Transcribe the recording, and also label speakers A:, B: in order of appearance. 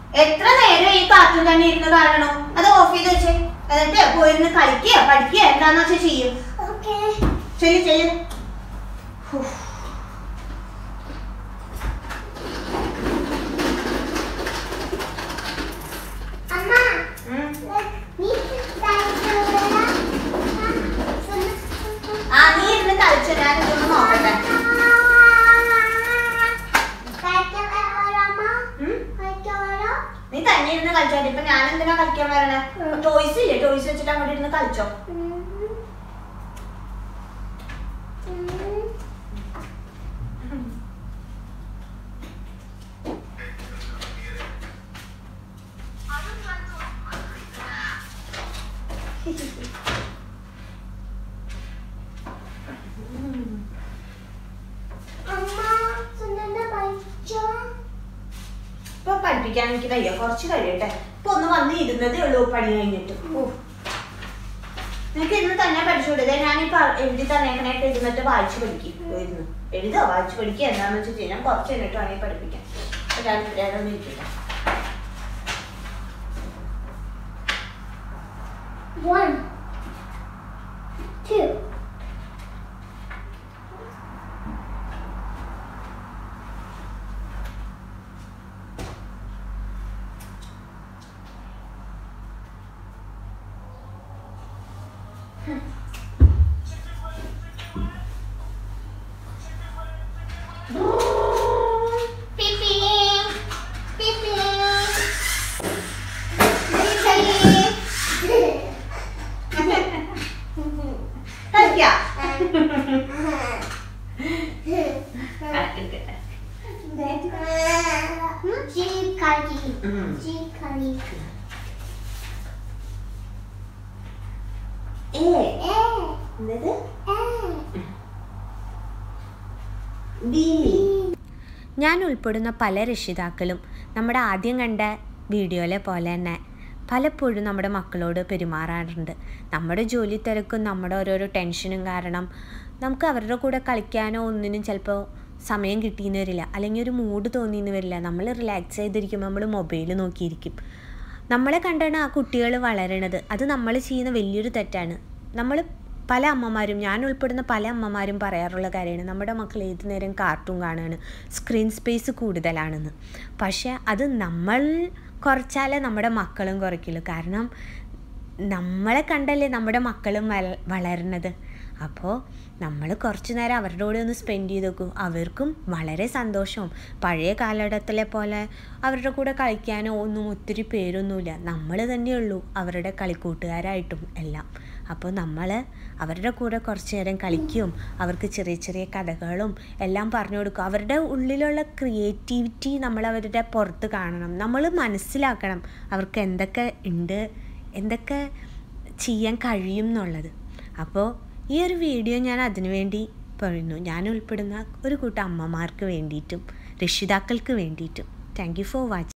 A: എത്ര നേരം ഈ കാർട്ടൂൺ തന്നെ ഇരുന്ന് കാണണോ അത് ഓഫ് ചെയ്ത് വെച്ചേ എന്നിട്ട് പോയിരുന്ന് കളിക്കുക പഠിക്കുക എന്താന്ന് വെച്ചാൽ ചെയ്യും
B: ഓക്കേ
A: ചെല്ലു ചെല്ലു
B: അമ്മ നീ കഴിച്ചോളാ
A: ആ നീ ഇരുന്ന് കളിച്ചോ ഞാൻ ഇതൊന്ന് നോക്കട്ടെ ഉം? നീ തന്നെ ഇരുന്ന് കളിച്ചോ ഇപ്പൊ ഞാൻ എന്തിനാ കളിക്കാൻ വരണേ ടോയ്സ് ഇല്ലേ ടോയ്സ് വെച്ചിട്ട് അങ്ങോട്ട് ഇരുന്ന് കളിച്ചോ ഇപ്പൊ പഠിപ്പിക്കാൻ എനിക്ക് വയ്യ കുറച്ച് കഴിയട്ടെ ഇപ്പൊ ഒന്ന് വന്ന് ഇരുന്നതേ ഉള്ളൂ പണി കഴിഞ്ഞിട്ട് ഓ നിനക്ക് ഇരുന്ന് തന്നെ പഠിച്ചുകൂടെ ദേ ഞാനിപ്പോ എഴുതി തന്നേക്കണേക്ക് ഇരുന്നിട്ട് വായിച്ചു പഠിക്കും ഇരുന്ന് എഴുതോ വായിച്ചു പഠിക്കുക എന്താന്ന് വെച്ചാൽ ചെയ്യാം ഞാൻ കുറച്ച് കഴിഞ്ഞിട്ട് വേണമെങ്കിൽ പഠിപ്പിക്കാം അപ്പൊ ഞാൻ ഇവിടെ ഒന്ന് ഇരിക്കട്ടെ
B: One, two.
A: പിപ്പി പിപ്പി കളിക്കാം കണക്കെടുക്കട്ടെ
B: Chikali.
A: ഉം.
B: Chikali.
A: A
B: Eh.
A: എന്നത്
B: Eh.
A: ബി
C: ഞാൻ ഉൾപ്പെടുന്ന പല രക്ഷിതാക്കളും നമ്മുടെ ആദ്യം കണ്ട വീഡിയോയിലെ പോലെ തന്നെ പലപ്പോഴും നമ്മുടെ മക്കളോട് പെരുമാറാറുണ്ട് നമ്മുടെ ജോലി തിരക്കും നമ്മുടെ ഓരോരോ ടെൻഷനും കാരണം നമുക്ക് അവരുടെ കൂടെ കളിക്കാനോ ഒന്നിനും ചിലപ്പോൾ സമയം കിട്ടിയെന്ന് വരില്ല അല്ലെങ്കിൽ ഒരു മൂഡ് തോന്നിയെന്ന് വരില്ല നമ്മൾ റിലാക്സ് ചെയ്തിരിക്കുമ്പോൾ നമ്മൾ മൊബൈൽ നോക്കിയിരിക്കും നമ്മളെ കണ്ടാണ് ആ കുട്ടികൾ വളരണത് അത് നമ്മൾ ചെയ്യുന്ന വലിയൊരു തെറ്റാണ് നമ്മൾ പല അമ്മമാരും ഞാൻ ഉൾപ്പെടുന്ന പല അമ്മമാരും പറയാറുള്ള കാര്യമാണ് നമ്മുടെ മക്കൾ ഏത് നേരം കാർട്ടൂൺ കാണുകയാണ് സ്ക്രീൻ സ്പേസ് കൂടുതലാണെന്ന് പക്ഷേ അത് നമ്മൾ കുറച്ചാലേ നമ്മുടെ മക്കളും കുറയ്ക്കുള്ളൂ കാരണം നമ്മളെ കണ്ടല്ലേ നമ്മുടെ മക്കളും വള വളരുന്നത് അപ്പോൾ നമ്മൾ കുറച്ച് നേരം അവരുടെ കൂടെ ഒന്ന് സ്പെൻഡ് ചെയ്ത് നോക്കും അവർക്കും വളരെ സന്തോഷവും പഴയ കാലഘട്ടത്തിലെ പോലെ അവരുടെ കൂടെ കളിക്കാനോ ഒന്നും ഒത്തിരി പേരൊന്നുമില്ല നമ്മൾ തന്നെയുള്ളൂ അവരുടെ കളിക്കൂട്ടുകാരായിട്ടും എല്ലാം അപ്പോൾ നമ്മൾ അവരുടെ കൂടെ കുറച്ച് നേരം കളിക്കും അവർക്ക് ചെറിയ ചെറിയ കഥകളും എല്ലാം പറഞ്ഞു കൊടുക്കും അവരുടെ ഉള്ളിലുള്ള ക്രിയേറ്റിവിറ്റി നമ്മൾ അവരുടെ പുറത്ത് കാണണം നമ്മൾ മനസ്സിലാക്കണം അവർക്ക് എന്തൊക്കെ ഉണ്ട് എന്തൊക്കെ ചെയ്യാൻ കഴിയും എന്നുള്ളത് അപ്പോൾ ഈ ഒരു വീഡിയോ ഞാൻ അതിനു വേണ്ടി പറയുന്നു ഞാൻ ഉൾപ്പെടുന്ന ഒരു കൂട്ടം അമ്മമാർക്ക് വേണ്ടിയിട്ടും രക്ഷിതാക്കൾക്ക് വേണ്ടിയിട്ടും താങ്ക് യു ഫോർ വാച്ചിങ്